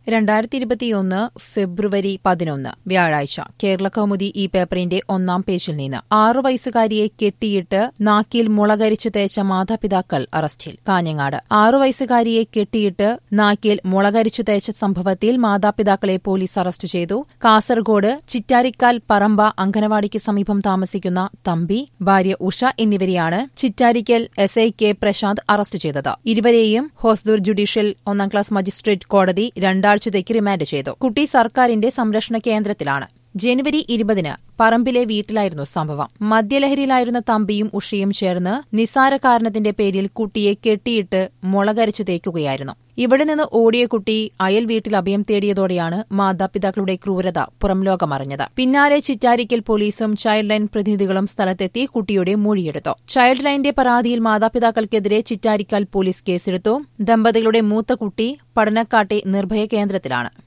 രണ്ടായിരത്തി ഇരുപത്തിയൊന്ന് ഫെബ്രുവരി പതിനൊന്ന് വ്യാഴാഴ്ച കേരള കൗമുദി ഈ പേപ്പറിന്റെ ഒന്നാം പേജിൽ നിന്ന് ആറു വയസ്സുകാരിയെ കെട്ടിയിട്ട് നാക്കിൽ മുളകരിച്ചു തേച്ച മാതാപിതാക്കൾ അറസ്റ്റിൽ കാഞ്ഞങ്ങാട് ആറു വയസ്സുകാരിയെ കെട്ടിയിട്ട് നാക്കിൽ മുളകരിച്ചു തേച്ച സംഭവത്തിൽ മാതാപിതാക്കളെ പോലീസ് അറസ്റ്റ് ചെയ്തു കാസർഗോഡ് ചിറ്റാരിക്കാൽ പറമ്പ അംഗനവാടിക്ക് സമീപം താമസിക്കുന്ന തമ്പി ഭാര്യ ഉഷ എന്നിവരെയാണ് Chittarikkal S I K Prasanth arrest ചെയ്തത് ഇരുവരെയും ഹോസ്ദൂർ ജുഡീഷ്യൽ ഒന്നാം ക്ലാസ് മജിസ്ട്രേറ്റ് കോടതി രണ്ടാഴ്ചത്തേക്ക് റിമാൻഡ് ചെയ്തു കുട്ടി സർക്കാരിന്റെ സംരക്ഷണ കേന്ദ്രത്തിലാണ് ജനുവരി ഇരുപതിന് പറമ്പിലെ വീട്ടിലായിരുന്നു സംഭവം മദ്യലഹരിയിലായിരുന്ന തമ്പിയും ഉഷയും ചേർന്ന് നിസാര കാരണത്തിന്റെ പേരിൽ കുട്ടിയെ കെട്ടിയിട്ട് മുളകരച്ചു തേക്കുകയായിരുന്നു ഇവിടെ നിന്ന് ഓടിയ കുട്ടി അയൽ വീട്ടിൽ അഭയം തേടിയതോടെയാണ് മാതാപിതാക്കളുടെ ക്രൂരത പുറംലോകമറിഞ്ഞത് പിന്നാലെ ചിറ്റാരിക്കൽ പോലീസും ചൈൽഡ് ലൈൻ പ്രതിനിധികളും സ്ഥലത്തെത്തി കുട്ടിയുടെ മൊഴിയെടുത്തു ചൈൽഡ് ലൈന്റെ പരാതിയിൽ മാതാപിതാക്കൾക്കെതിരെ ചിറ്റാരിക്കാൽ പോലീസ് കേസെടുത്തു ദമ്പതികളുടെ മൂത്ത കുട്ടി പഠനക്കാട്ടെ നിർഭയ കേന്ദ്രത്തിലാണ്